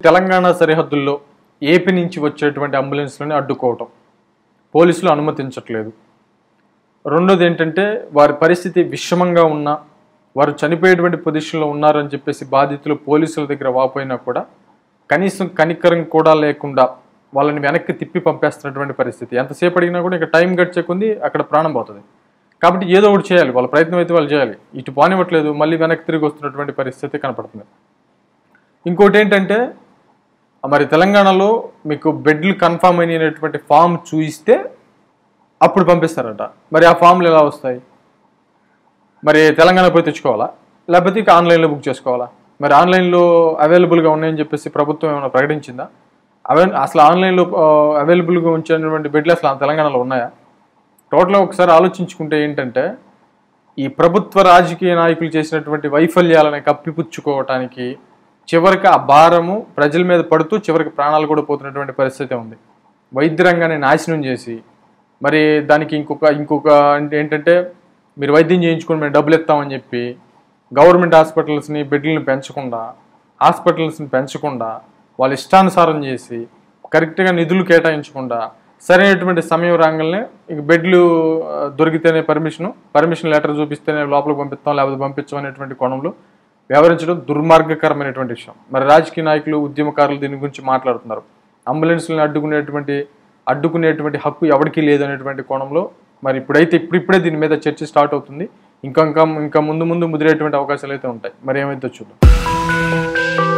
తెలంగాణ సరిహద్దుల్లో ఏపీ నుంచి వచ్చేటువంటి అంబులెన్స్లని అడ్డుకోవటం పోలీసులు అనుమతించట్లేదు రెండోది ఏంటంటే వారి పరిస్థితి విషమంగా ఉన్నా వారు చనిపోయేటువంటి పొజిషన్లో ఉన్నారని చెప్పేసి బాధితులు పోలీసుల దగ్గర వాపోయినా కూడా కనీసం కనికరం కూడా లేకుండా వాళ్ళని వెనక్కి తిప్పి పంపేస్తున్నటువంటి పరిస్థితి ఎంతసేపు అడిగినా కూడా ఇక టైం గడిచే కొంది అక్కడ ప్రాణం పోతుంది కాబట్టి ఏదో ఒకటి చేయాలి వాళ్ళ ప్రయత్నం అయితే వాళ్ళు చేయాలి ఇటు పోనివ్వట్లేదు మళ్ళీ వెనక్కి తిరిగి వస్తున్నటువంటి పరిస్థితి కనపడుతుంది ఇంకోటి ఏంటంటే మరి తెలంగాణలో మీకు బెడ్లు కన్ఫామ్ అయినటువంటి ఫామ్ చూయిస్తే అప్పుడు పంపిస్తారట మరి ఆ ఫామ్లు ఎలా వస్తాయి మరి తెలంగాణ పోయి తెచ్చుకోవాలా లేకపోతే ఇక ఆన్లైన్లో బుక్ చేసుకోవాలా మరి ఆన్లైన్లో అవైలబుల్గా ఉన్నాయని చెప్పేసి ప్రభుత్వం ఏమైనా ప్రకటించిందా అవే అసలు ఆన్లైన్లో అవైలబుల్గా ఉంచినటువంటి బెడ్లు అసలు ఆ తెలంగాణలో ఉన్నాయా టోటల్గా ఒకసారి ఆలోచించుకుంటే ఏంటంటే ఈ ప్రభుత్వ రాజకీయ నాయకులు చేసినటువంటి వైఫల్యాలను కప్పిపుచ్చుకోవటానికి చివరికి ఆ భారము ప్రజల మీద పడుతూ చివరికి ప్రాణాలు కూడా పోతున్నటువంటి పరిస్థితి ఉంది వైద్య రంగాన్ని నాశనం చేసి మరి దానికి ఇంకొక ఇంకొక అంటే ఏంటంటే మీరు వైద్యం చేయించుకొని మేము డబ్బులు ఇస్తామని చెప్పి గవర్నమెంట్ హాస్పిటల్స్ని బెడ్లను పెంచకుండా హాస్పిటల్స్ని పెంచకుండా వాళ్ళ ఇష్టానుసారం చేసి కరెక్ట్గా నిధులు కేటాయించకుండా సరైనటువంటి సమయం రాగానే ఇక బెడ్లు ఆ, దొరికితేనే పర్మిషను పర్మిషన్ లెటర్ చూపిస్తేనే లోపలికి పంపిస్తాం లేకపోతే పంపించాం అనేటువంటి కోణంలో వ్యవహరించడం దుర్మార్గకరమైనటువంటి విషయం మరి రాజకీయ నాయకులు ఉద్యమకారులు దీని గురించి మాట్లాడుతున్నారు అంబులెన్స్లను అడ్డుకునేటువంటి అడ్డుకునేటువంటి హక్కు ఎవరికీ లేదనేటువంటి కోణంలో మరి ఇప్పుడైతే ఇప్పుడిప్పుడే దీని మీద చర్చ స్టార్ట్ అవుతుంది ఇంకా ఇంకా ఇంకా ముందు ముందు ముదిరేటువంటి అవకాశాలు అయితే ఉంటాయి మరి ఏమైతే చూద్దాం